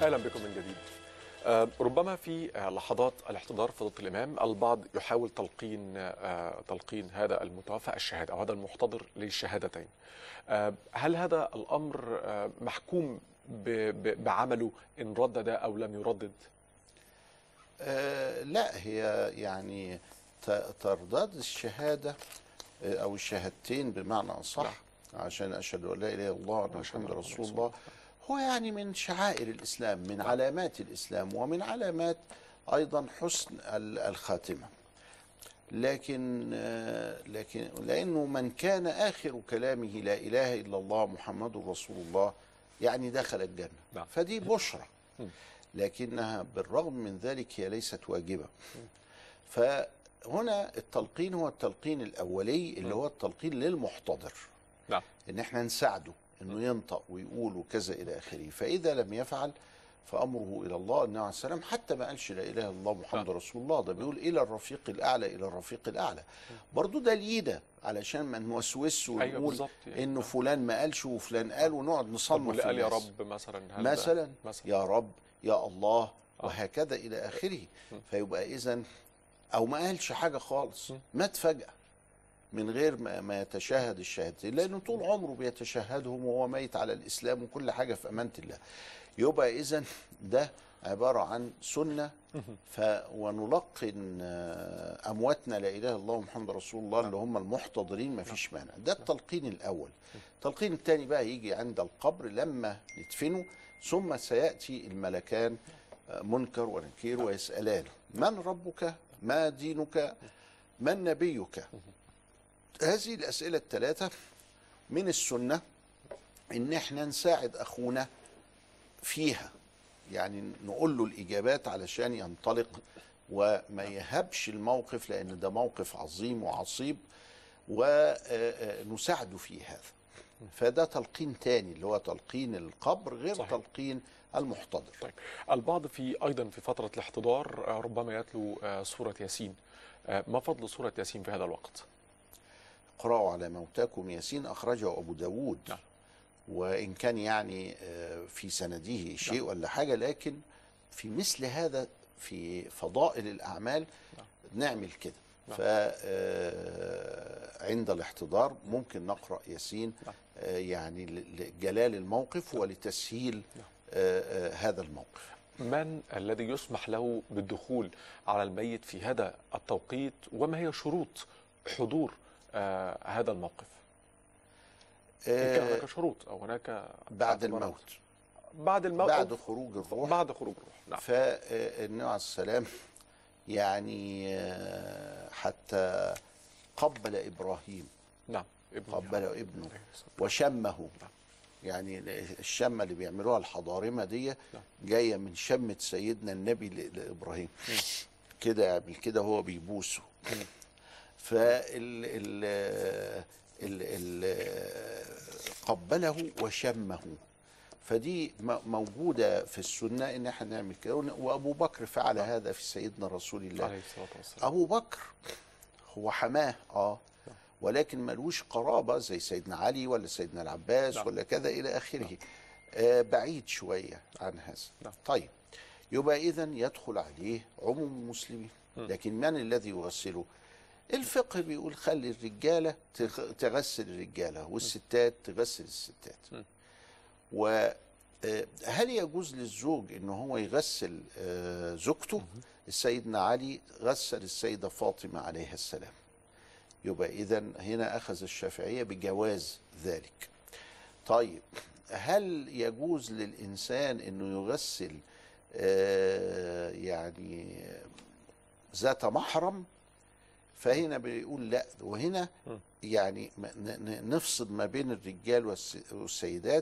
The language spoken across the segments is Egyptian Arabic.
اهلا بكم من جديد آه، ربما في آه، لحظات الاحتضار فضيله الامام البعض يحاول تلقين آه، تلقين هذا المتوفى الشهاده او هذا المحتضر للشهادتين آه، هل هذا الامر آه، محكوم ب- ب- بعمله ان ردد او لم يردد آه لا هي يعني ت- ترداد الشهادة آه، أو الشهادتين بمعنى أصح عشان أشهد أن لا إله إلا الله وأن محمد رسول الله هو يعني من شعائر الإسلام من علامات الإسلام ومن علامات أيضا حسن ال- الخاتمة لكن آه، لكن لأنه من كان آخر كلامه لا إله إلا الله محمد رسول الله يعني دخل الجنة نعم. فدي بشرى مم. لكنها بالرغم من ذلك هي ليست واجبة فهنا التلقين هو التلقين الأولي اللي هو التلقين للمحتضر نعم ان احنا نساعده انه ينطق ويقول وكذا الى اخره فاذا لم يفعل فامره الى الله النبي عليه السلام حتى ما قالش لا اله الا الله محمد نعم. رسول الله ده بيقول الى الرفيق الاعلى الى الرفيق الاعلى برضو ده لينا علشان ما نوسوسش ايوه ونقول بالظبط يعني. انه فلان ما قالش وفلان قال ونقعد طب نصنف واللي قال يا الناس. رب مثلا هل ده- مثلا مثلا يا رب يا الله آه. وهكذا الى اخره م. فيبقى اذا او ما قالش حاجه خالص م. مات فجاه من غير ما, ما يتشهد الشهادتين لانه طول عمره بيتشهدهم وهو ميت على الاسلام وكل حاجه في امانه الله يبقى اذا ده عباره عن سنه ف ونلقن آه، امواتنا لا اله الا الله محمد رسول الله اللي هم المحتضرين ما فيش مانع ده التلقين الاول التلقين الثاني بقى يجي عند القبر لما ندفنه ثم سياتي الملكان آه، منكر ونكير ويسالانه من ربك ما دينك من نبيك هذه الاسئله الثلاثه من السنه ان احنا نساعد اخونا فيها يعني نقول له الاجابات علشان ينطلق وما يهبش الموقف لان ده موقف عظيم وعصيب ونساعده في هذا فده تلقين تاني اللي هو تلقين القبر غير صحيح. صحيح. تلقين المحتضر طيب البعض في ايضا في فتره الاحتضار آه، ربما يتلو آه، سوره ياسين آه، ما فضل سوره ياسين في هذا الوقت اقرأوا على موتاكم ياسين أخرجه أبو داود نعم. وإن كان يعني آه، في سنده شيء ولا حاجة لكن في مثل هذا في فضائل الأعمال نعم. نعمل كده نعم. فعند الاحتضار ممكن نقرأ ياسين نعم. آه، يعني ل- لجلال الموقف ولتسهيل نعم. آه، آه، هذا الموقف من الذي يسمح له بالدخول على الميت في هذا التوقيت وما هي شروط حضور آه هذا الموقف إن كان آه، هناك شروط او هناك بعد اعتبارات. الموت بعد الموت بعد أو خروج الروح بعد خروج الروح نعم فالنبي عليه السلام يعني آه، حتى قبل ابراهيم نعم ابن قبل ابنه وشمه يعني الشمه اللي بيعملوها الحضارمه دي نعم. جايه من شمه سيدنا النبي ل- لابراهيم كده يعمل كده هو بيبوسه فال ال ال ال قبله وشمه فدي م- موجوده في السنه ان احنا نعمل كده وابو بكر فعل هذا في سيدنا رسول الله عليه الصلاه والسلام ابو بكر هو حماه اه ولكن ملوش قرابه زي سيدنا علي ولا سيدنا العباس نعم. ولا كذا الى اخره آه بعيد شويه عن هذا نعم. طيب يبقى اذا يدخل عليه عموم المسلمين لكن من الذي يغسله الفقه بيقول خلي الرجاله تغ- تغسل الرجاله والستات تغسل الستات م. وهل يجوز للزوج ان هو يغسل آه، زوجته سيدنا علي غسل السيده فاطمه عليها السلام يبقى اذا هنا اخذ الشافعيه بجواز ذلك طيب هل يجوز للانسان انه يغسل آه، يعني ذات محرم فهنا بيقول لا وهنا م. يعني ما- ن- ن- نفصل ما بين الرجال والس- والسيدات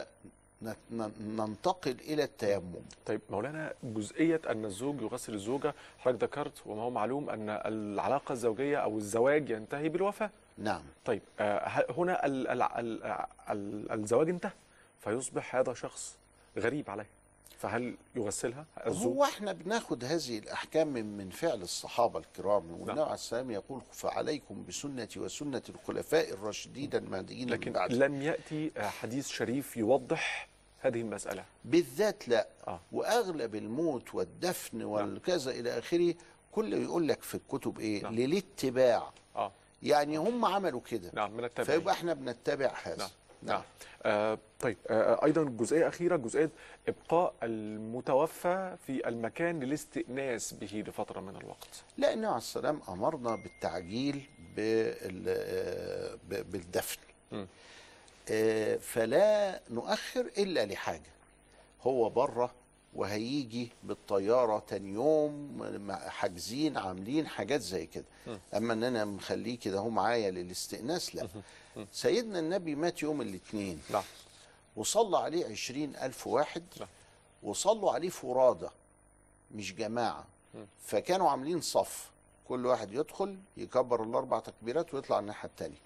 وننتقل الى التيمم طيب مولانا جزئيه ان الزوج يغسل الزوجه حضرتك ذكرت وما هو معلوم ان العلاقه الزوجيه او الزواج ينتهي بالوفاه نعم طيب آه، ه- هنا ال ال ال ال الزواج انتهى فيصبح هذا شخص غريب عليه فهل يغسلها الزوج هو احنا بناخد هذه الاحكام من من فعل الصحابه الكرام والنبي عليه السلام يقول فعليكم بسنتي وسنه الخلفاء الراشدين المهديين لكن من بعد لم ياتي آه، حديث شريف يوضح هذه المساله بالذات لا آه. واغلب الموت والدفن والكذا الى اخره كله يقول لك في الكتب ايه نعم. للاتباع اه يعني هم عملوا كده نعم من التابعين فيبقى احنا بنتبع هذا نعم نعم آه طيب آه ايضا جزئيه اخيره جزئيه ابقاء المتوفى في المكان للاستئناس به لفتره من الوقت لا النبي عليه السلام امرنا بالتعجيل بال- آه، ب- بالدفن مم. آه، فلا نؤخر الا لحاجه هو بره وهيجي بالطياره تاني يوم مع- حاجزين عاملين حاجات زي كده اما ان انا مخليه كده هو معايا للاستئناس لا سيدنا النبي مات يوم الاثنين نعم وصلى عليه عشرين ألف واحد نعم. وصلوا عليه فرادى مش جماعة فكانوا عاملين صف كل واحد يدخل يكبر الأربع تكبيرات ويطلع الناحية التانية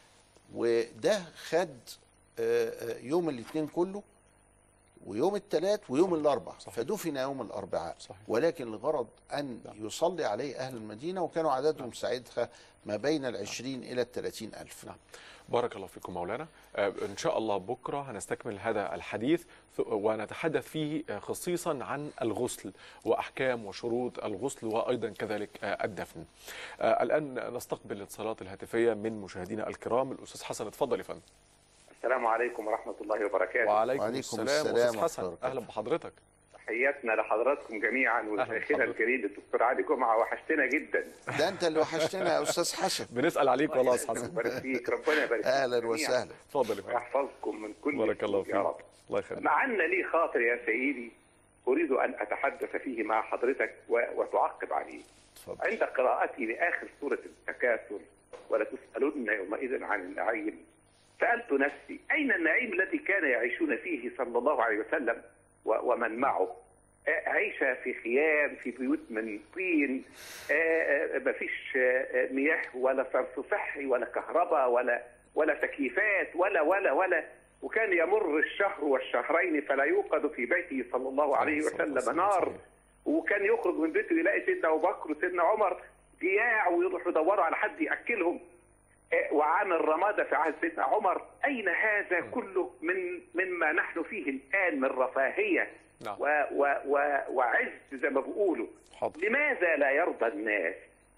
وده خد آه، آه، يوم الاثنين كله ويوم الثلاث ويوم الاربع صحيح. فدفن يوم الاربعاء صحيح. ولكن لغرض ان يصلي عليه اهل المدينه وكانوا عددهم ساعتها ما بين العشرين الى الثلاثين الف نعم بارك الله فيكم مولانا آه، ان شاء الله بكره هنستكمل هذا الحديث ث- ونتحدث فيه آه، خصيصا عن الغسل واحكام وشروط الغسل وايضا كذلك آه، الدفن آه، الان نستقبل الاتصالات الهاتفيه من مشاهدينا الكرام الاستاذ حسن اتفضل يا فندم السلام عليكم ورحمة الله وبركاته وعليكم, وعليكم السلام, السلام استاذ ورحمة حسن الله وبركاته. اهلا بحضرتك تحياتنا لحضراتكم جميعا وشيخنا بحضرتك. الكريم الدكتور علي جمعة وحشتنا جدا ده انت اللي وحشتنا يا استاذ حسن بنسال عليك والله يا استاذ ربنا حسن يبارك فيك ربنا يبارك فيك اهلا جميعاً. وسهلا اتفضل يا فندم ويحفظكم من كل بارك الله سوء فيك يا رب الله يخليك معنا لي خاطر يا سيدي أريد أن أتحدث فيه مع حضرتك و- وتعقب عليه اتفضل عند قراءتي لآخر سورة التكاثر ولتسألن يومئذ عن النعيم سألت نفسي أين النعيم الذي كان يعيشون فيه صلى الله عليه وسلم و- ومن معه آه، عيشة في خيام في بيوت من طين آه، آه، مفيش آه، مياه ولا صرف صحي ولا كهرباء ولا ولا تكييفات ولا ولا ولا وكان يمر الشهر والشهرين فلا يوقد في بيته صلى الله عليه وسلم نار وكان يخرج من بيته يلاقي سيدنا ابو بكر وسيدنا عمر جياع ويروحوا يدوروا على حد ياكلهم آه، وعامل رماده في عهد سيدنا عمر اين هذا كله من مما نحن فيه الان من رفاهيه نعم. و و و وعز زي ما بيقولوا حاضر لماذا لا يرضى الناس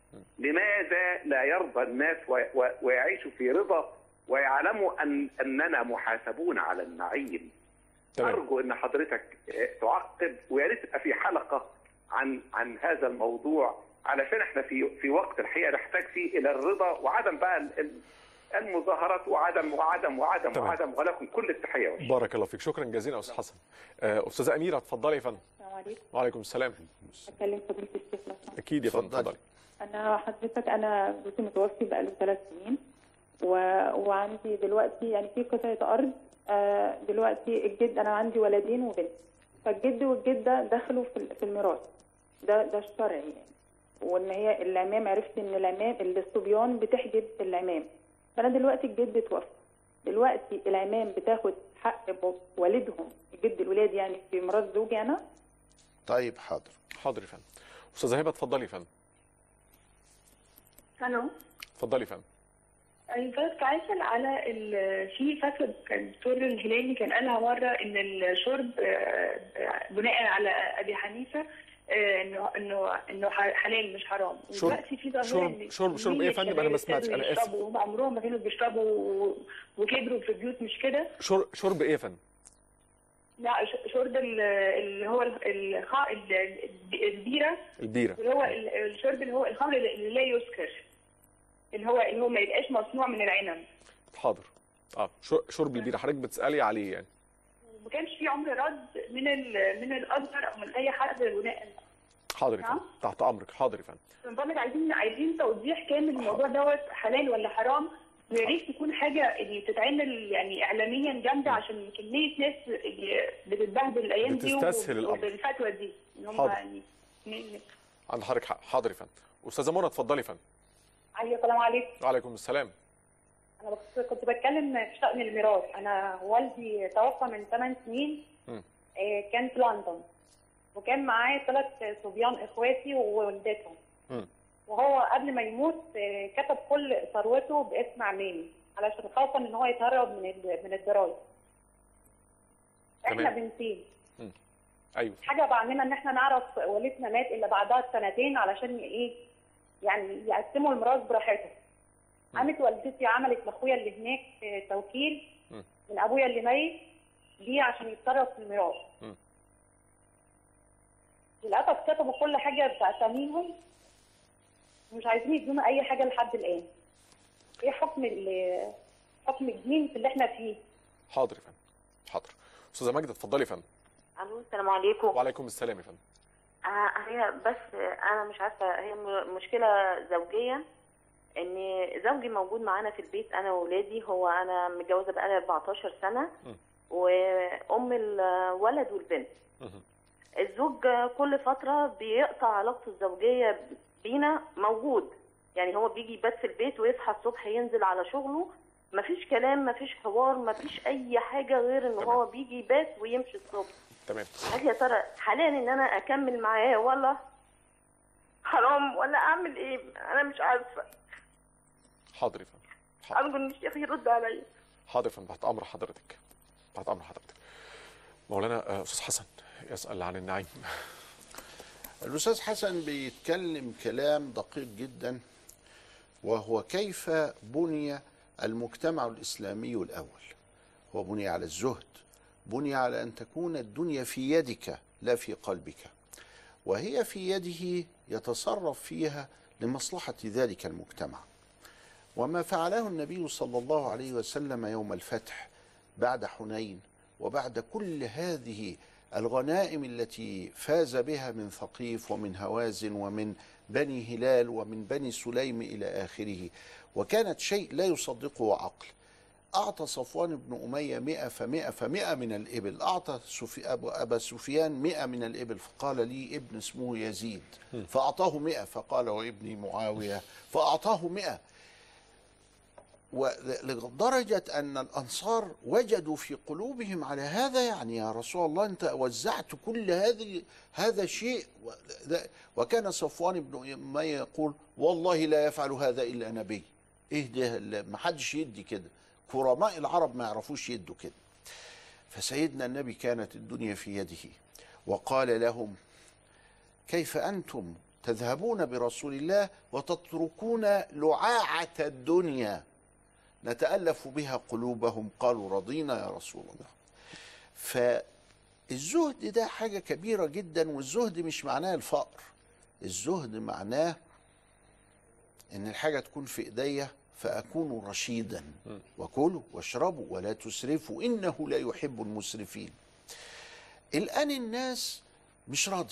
لماذا لا يرضى الناس و و ويعيشوا في رضا ويعلموا ان اننا محاسبون على النعيم تمام ارجو ان حضرتك آه، تعقب ويا ريت تبقى في حلقه عن عن هذا الموضوع علشان احنا في في وقت الحقيقه نحتاج فيه الى الرضا وعدم بقى ال- ال- المظاهرات وعدم وعدم وعدم تمام. وعدم ولكم كل التحيه والشكر. بارك الله فيك شكرا جزيلا يا استاذ حسن آه، استاذه اميره اتفضلي يا فندم السلام عليكم وعليكم السلام اتكلم فضيله الشيخ لو سمحت. اكيد يا فندم اتفضلي. اتفضلي انا حضرتك انا جوزي متوفي بقاله ثلاث سنين و... وعندي دلوقتي يعني في قطعه ارض آه دلوقتي الجد انا عندي ولدين وبنت فالجد والجده دخلوا في ال- في الميراث ده ده الشرعي يعني وان هي العمام عرفت ان العمام الصبيان بتحجب العمام فانا دلوقتي الجد توفى دلوقتي العمام بتاخد حق ب- والدهم الجد الولاد يعني في ميراث زوجي انا طيب حاضر حاضر يا فندم استاذه هبه اتفضلي يا فندم الو اتفضلي يا فندم ايوه كنت عايزه اسال على ال- في فتوى كان الدكتور الهلالي كان قالها مره ان الشرب آه، آه، بناء على ابي حنيفه آه، انه انه انه ح- حلال مش حرام شرب- ودلوقتي في ظاهره شرب- إن شرب- شرب إيه يا كمية فندم؟ أنا ما شباب سمعتش، أنا ابتدوا آسف. يشربوا وهم عمرهم ما كانوا بيشربوا و- وكبروا في البيوت مش كده شرب شرب ايه يا فندم لا ش- شرب ال- اللي هو ال- الخ- ال- ال- البيره البيره اللي هو ال- الشرب اللي هو الخمر اللي لا يسكر اللي هو اللي هو ما يبقاش مصنوع من العنب حاضر اه شر- شرب البيره حضرتك بتسالي عليه يعني ما كانش في عمر رد من ال- من الازهر او من اي حد بناء حاضر يا فندم نعم. تحت امرك حاضر يا فندم من فضلك عايزين عايزين توضيح كامل الموضوع دوت حلال ولا حرام ويا ريت تكون حاجه اللي تتعمل يعني اعلاميا جامده عشان كميه ناس اللي بتتبهدل الايام دي بتستسهل الأمر. بالفتوى دي ان هم حاضر. يعني ن- عند حضرتك حق حاضر يا فندم استاذه منى اتفضلي يا فندم ايوه السلام عليكم وعليكم السلام انا بس كنت بتكلم في شأن الميراث انا والدي توفى من 8 سنين مم. آه، كان في لندن وكان معايا ثلاث صبيان اخواتي ووالدتهم مم. وهو قبل ما يموت آه، كتب كل ثروته باسم عمامي علشان خاصة ان هو يتهرب من ال- من الضرايب احنا تمام. بنتين ايوه حاجه بعملنا ان احنا نعرف والدنا مات الا بعدها بسنتين علشان ايه يعني يقسموا الميراث براحتهم قامت والدتي عملت لاخويا اللي هناك آه، توكيل مم. من ابويا اللي ميت ليه عشان يتصرف في الميراث مم. للاسف كتبوا كل حاجه باساميهم ومش عايزين يدونا اي حاجه لحد الان ايه حكم ال- حكم الدين في اللي احنا فيه حاضر يا فندم حاضر استاذه ماجده اتفضلي يا فندم الو السلام عليكم وعليكم السلام يا فندم آه هي بس انا مش عارفه هي م- مشكله زوجيه ان زوجي موجود معانا في البيت انا واولادي هو انا متجوزه بقالي 14 سنه م. وام الولد والبنت مهم. الزوج كل فتره بيقطع علاقته الزوجيه بينا موجود يعني هو بيجي يبات في البيت ويصحى الصبح ينزل على شغله مفيش كلام مفيش حوار مفيش اي حاجه غير ان تمام. هو بيجي يبات ويمشي الصبح تمام هل يا ترى حاليا ان انا اكمل معاه ولا حرام ولا اعمل ايه انا مش عارفه حاضر يا فندم حاضر ارجو ان الشيخ يرد عليا حاضر يا فندم تحت امر حضرتك تحت امر حضرتك مولانا آه، استاذ حسن يسال عن النعيم الأستاذ حسن بيتكلم كلام دقيق جدا وهو كيف بني المجتمع الإسلامي الأول هو بني على الزهد بني على أن تكون الدنيا في يدك لا في قلبك وهي في يده يتصرف فيها لمصلحة ذلك المجتمع وما فعله النبي صلى الله عليه وسلم يوم الفتح بعد حنين وبعد كل هذه الغنائم التي فاز بها من ثقيف ومن هوازن ومن بني هلال ومن بني سليم إلى آخره وكانت شيء لا يصدقه عقل أعطى صفوان بن أمية مئة فمئة فمئة من الإبل أعطى سفي أبو أبا سفيان مئة من الإبل فقال لي ابن اسمه يزيد فأعطاه مئة فقال وابني معاوية فأعطاه مئة ولدرجة أن الأنصار وجدوا في قلوبهم على هذا يعني يا رسول الله أنت وزعت كل هذه هذا شيء و- ده- وكان صفوان بن أمية يقول والله لا يفعل هذا إلا نبي إيه ده اللي- ما حدش يدي كده كرماء العرب ما يعرفوش يدوا كده فسيدنا النبي كانت الدنيا في يده وقال لهم كيف أنتم تذهبون برسول الله وتتركون لعاعة الدنيا نتألف بها قلوبهم قالوا رضينا يا رسول الله فالزهد ده حاجة كبيرة جدا والزهد مش معناه الفقر الزهد معناه ان الحاجة تكون في ايديا فأكون رشيدا وكلوا واشربوا ولا تسرفوا إنه لا يحب المسرفين الآن الناس مش راضي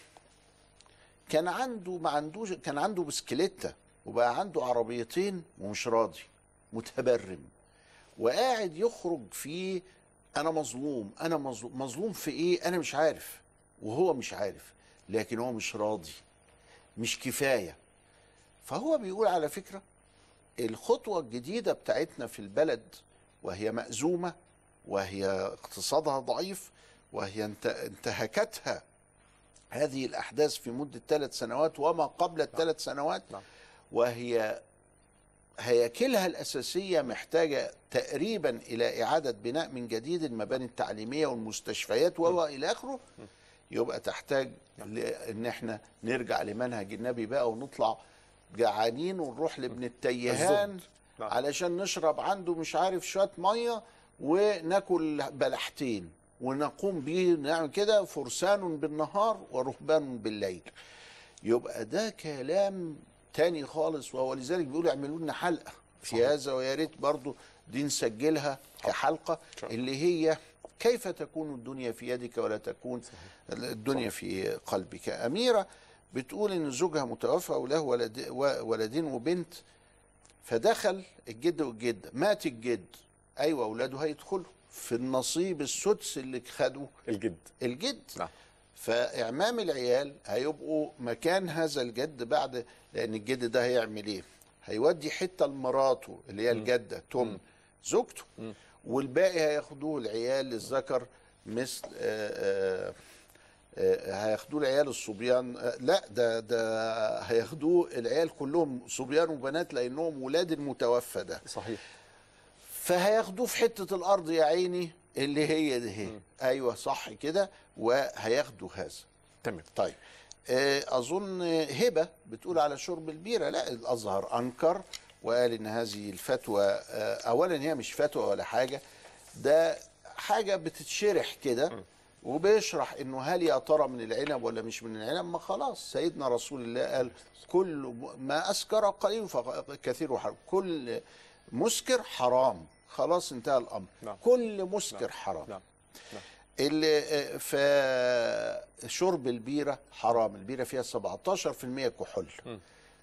كان عنده ما عندوش كان عنده بسكليتة وبقى عنده عربيتين ومش راضي متبرم وقاعد يخرج في انا مظلوم انا مظلوم مظلوم في ايه انا مش عارف وهو مش عارف لكن هو مش راضي مش كفايه فهو بيقول على فكره الخطوه الجديده بتاعتنا في البلد وهي مأزومه وهي اقتصادها ضعيف وهي انت- انتهكتها هذه الاحداث في مده ثلاث سنوات وما قبل الثلاث سنوات نعم. وهي هياكلها الأساسية محتاجة تقريبا إلى إعادة بناء من جديد المباني التعليمية والمستشفيات و إلى آخره يبقى تحتاج لأن احنا نرجع لمنهج النبي بقى ونطلع جعانين ونروح لابن التيهان الزهد. نعم. علشان نشرب عنده مش عارف شوية مية وناكل بلحتين ونقوم بيه نعمل كده فرسان بالنهار ورهبان بالليل يبقى ده كلام تاني خالص وهو لذلك بيقولوا اعملوا لنا حلقه في هذا ويا ريت برضه دي نسجلها كحلقه شاء الله. اللي هي كيف تكون الدنيا في يدك ولا تكون الدنيا في قلبك اميره بتقول ان زوجها متوفى وله ولد ولدين وبنت فدخل الجد والجده مات الجد ايوه اولاده هيدخلوا في النصيب السدس اللي خدوه الجد الجد نعم فاعمام العيال هيبقوا مكان هذا الجد بعد لان الجد ده هيعمل ايه هيودي حته لمراته اللي هي الجده تم زوجته والباقي هياخدوه العيال الذكر مثل آه، آه، آه، هياخدوه العيال الصبيان آه، لا ده ده هياخدوه العيال كلهم صبيان وبنات لانهم ولاد المتوفى ده صحيح فهياخدوه في حته الارض يا عيني اللي هي دي هي مم. ايوه صح كده وهياخدوا هذا تمام طيب آه، اظن هبه بتقول على شرب البيره لا الازهر انكر وقال ان هذه الفتوى آه، اولا هي مش فتوى ولا حاجه ده حاجه بتتشرح كده وبيشرح انه هل يا ترى من العنب ولا مش من العنب ما خلاص سيدنا رسول الله قال كل ما اسكر قليل فكثير حرام كل مسكر حرام خلاص انتهى الامر نعم. كل مسكر نعم. حرام نعم نعم اللي فشرب البيرة حرام البيرة فيها 17% كحول م.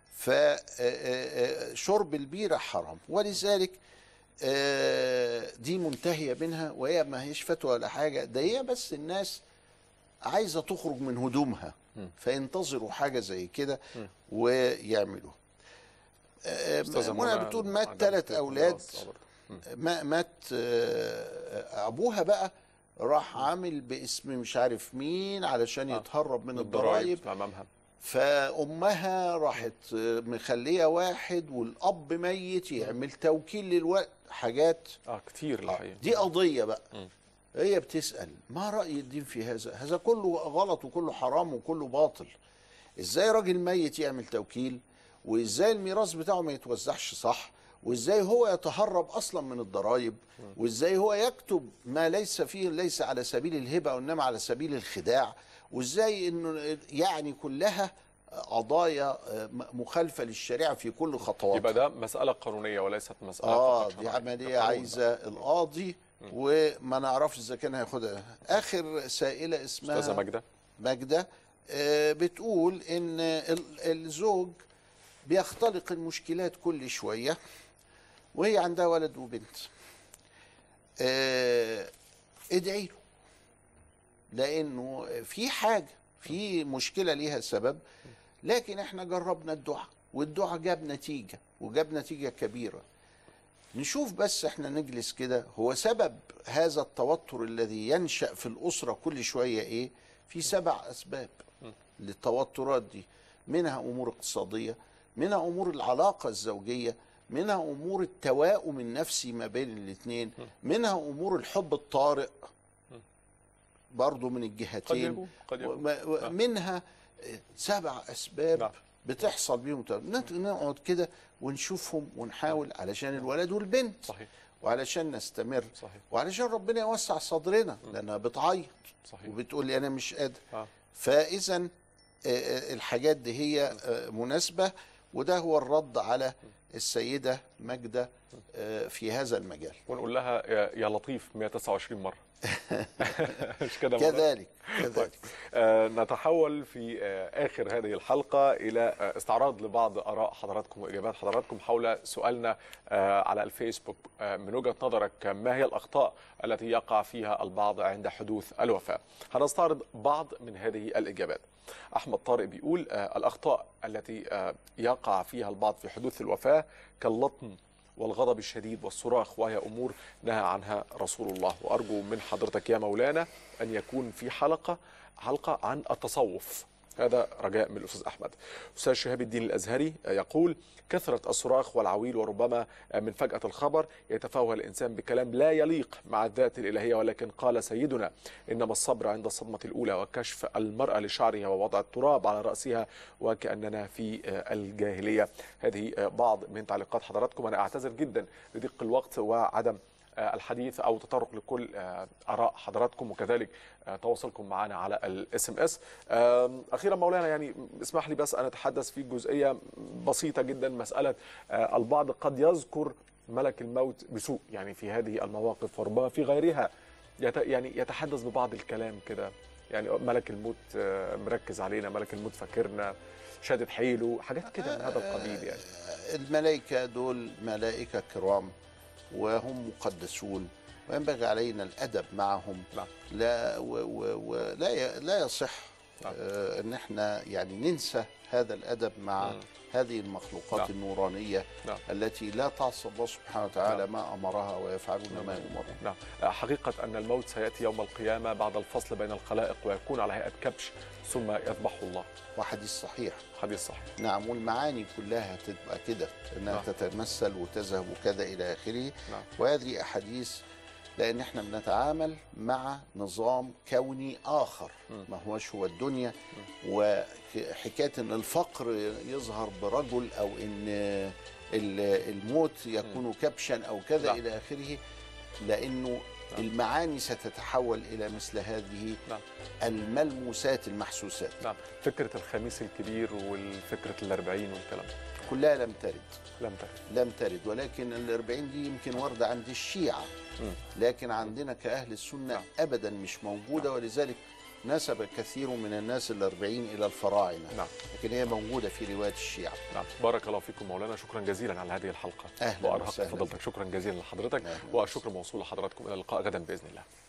فشرب البيرة حرام ولذلك آه، دي منتهية منها وهي ما هيش فتوى ولا حاجة ده هي بس الناس عايزة تخرج من هدومها فينتظروا حاجة زي كده ويعملوا آه، أستاذة منى منى بتقول مات عندها ثلاث مشكلة أولاد خلاص، برضه. ما مات آه، ابوها بقى راح عامل باسم مش عارف مين علشان آه. يتهرب من الضرايب الضرايب امامها فامها راحت آه، مخليه واحد والاب ميت يعمل توكيل للوقت حاجات اه كتير الحقيقه دي قضيه بقى مم. هي بتسال ما راي الدين في هذا هذا كله غلط وكله حرام وكله باطل ازاي راجل ميت يعمل توكيل وازاي الميراث بتاعه ما يتوزعش صح وازاي هو يتهرب اصلا من الضرائب وازاي هو يكتب ما ليس فيه ليس على سبيل الهبه وانما على سبيل الخداع وازاي انه يعني كلها قضايا مخالفه للشريعه في كل خطواتها يبقى ده مساله قانونيه وليست مساله اه فقط دي شرعية. عمليه ده قانون عايزه القاضي وما نعرفش اذا كان هياخدها اخر سائله بقى. اسمها استاذه ماجده ماجدة آه، بتقول ان ال- الزوج بيختلق المشكلات كل شوية وهي عندها ولد وبنت آه، ادعي له لانه في حاجة في مشكلة ليها سبب لكن احنا جربنا الدعاء والدعاء جاب نتيجة وجاب نتيجة كبيرة نشوف بس احنا نجلس كده هو سبب هذا التوتر الذي ينشأ في الأسرة كل شوية ايه في سبع أسباب للتوترات دي منها أمور اقتصادية منها أمور العلاقة الزوجية منها أمور التواؤم النفسي ما بين الاثنين منها أمور الحب الطارئ برضو من قد الجهتين يكون قد يكون وما- و- نعم. منها سبع اسباب نعم. بتحصل بيهم تر- نت- نقعد كده ونشوفهم ونحاول علشان الولد والبنت صحيح وعلشان نستمر صحيح وعلشان ربنا يوسع صدرنا لانها بتعيط صحيح وبتقول لي انا مش قادر آه. فاذا الحاجات دي هي آه، مناسبه وده هو الرد على السيده ماجده آه، في هذا المجال ونقول لها يا- يا لطيف 129 مره مش كده مرة؟ كذلك طيب كذلك آه، نتحول في آه، آخر هذه الحلقة إلى آه، استعراض لبعض آراء حضراتكم وإجابات حضراتكم حول سؤالنا آه، على الفيسبوك آه، من وجهة نظرك ما هي الأخطاء التي يقع فيها البعض عند حدوث الوفاة هنستعرض بعض من هذه الإجابات أحمد طارق بيقول آه، الأخطاء التي آه، يقع فيها البعض في حدوث الوفاة كاللطم والغضب الشديد والصراخ وهي امور نهى عنها رسول الله وارجو من حضرتك يا مولانا ان يكون في حلقه حلقه عن التصوف هذا رجاء من الاستاذ احمد استاذ شهاب الدين الازهري يقول كثره الصراخ والعويل وربما من فجاه الخبر يتفاوه الانسان بكلام لا يليق مع الذات الالهيه ولكن قال سيدنا انما الصبر عند الصدمه الاولى وكشف المراه لشعرها ووضع التراب على راسها وكاننا في الجاهليه هذه بعض من تعليقات حضراتكم انا اعتذر جدا لضيق الوقت وعدم الحديث او تطرق لكل اراء حضراتكم وكذلك تواصلكم معنا على الاس ام اس اخيرا مولانا يعني اسمح لي بس ان اتحدث في جزئيه بسيطه جدا مساله البعض قد يذكر ملك الموت بسوء يعني في هذه المواقف وربما في غيرها يت يعني يتحدث ببعض الكلام كده يعني ملك الموت مركز علينا ملك الموت فاكرنا شادد حيله حاجات كده من هذا القبيل يعني الملائكه دول ملائكه كرام وهم مقدسون وينبغي علينا الادب معهم نعم. لا و و ولا ي- لا يصح نعم. آه ان احنا يعني ننسى هذا الادب مع مم. هذه المخلوقات نعم. النورانيه نعم. التي لا تعصي الله سبحانه وتعالى نعم. ما امرها ويفعلون ما يؤمرون نعم حقيقة أن الموت سيأتي يوم القيامة بعد الفصل بين الخلائق ويكون على هيئة كبش ثم يذبحه الله وحديث صحيح حديث صحيح نعم والمعاني كلها تبقى كده انها نعم. تتمثل وتذهب وكذا الى اخره نعم. وهذه احاديث لان احنا بنتعامل مع نظام كوني اخر ما هوش هو الدنيا وحكايه ان الفقر يظهر برجل او ان ال- الموت يكون كبشا او كذا نعم. الى اخره لانه المعاني ستتحول الى مثل هذه نعم. الملموسات المحسوسات نعم فكره الخميس الكبير والفكره الأربعين والكلام ده كلها لم ترد لم ترد لم ترد ولكن الأربعين دي يمكن واردة عند الشيعة مم. لكن عندنا كأهل السنة نعم. أبدا مش موجودة ولذلك نسب كثير من الناس الأربعين إلى الفراعنة نعم. لكن هي موجودة في رواية الشيعة نعم بارك الله فيكم مولانا شكرا جزيلا على هذه الحلقه أهلا وارهقت وسهلا فضلتك شكرا جزيلا لحضرتك أهلا والشكر موصول لحضراتكم الى اللقاء غدا باذن الله